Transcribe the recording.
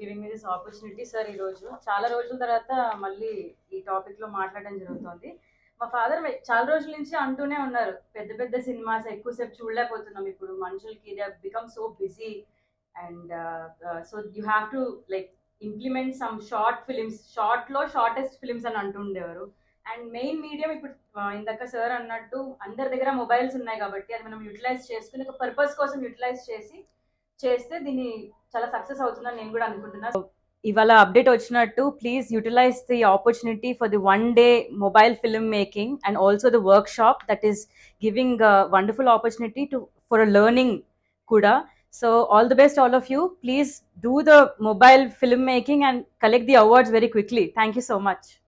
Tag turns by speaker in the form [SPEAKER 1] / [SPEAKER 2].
[SPEAKER 1] giving me this opportunity sir ఈ రోజు చాలా రోజుల తర్వాత మళ్ళీ ఈ టాపిక్ లో మాట్లాడడం జరుగుతుంది మా ఫాదర్ చాలా రోజుల నుంచి అంటూనే ఉన్నారు పెద్ద పెద్ద సినిమాస్ ఎక్కువసేపు చూడలేకపోతున్నాం ఇప్పుడు మనుషులకి they become so busy and so you have to like implement some short films short లో షార్టెస్ట్ ఫిలిమ్స్ అని అంటుండేవారు అండ్ మెయిన్ మీడియం ఇప్పుడు ఆ, ఇందాక సార్ అన్నట్టు అందరి దగ్గర మొబైల్స్ ఉన్నాయి కాబట్టి అది మనం యూటిలైజ్ చేసుకుని ఒక పర్పస్ కోసం యూటిలైజ్ చేసి చేస్తే దీన్ని చాలా సక్సెస్ అవుతుందని నేను కూడా అనుకుంటున్నా ఇవాళ అప్డేట్ వచ్చినట్టు please utilize the opportunity for the one day mobile film making and also the workshop that is giving wonderful opportunity to for learning కూడా so all the best all of you please do the mobile film making and collect the awards very quickly thank you so much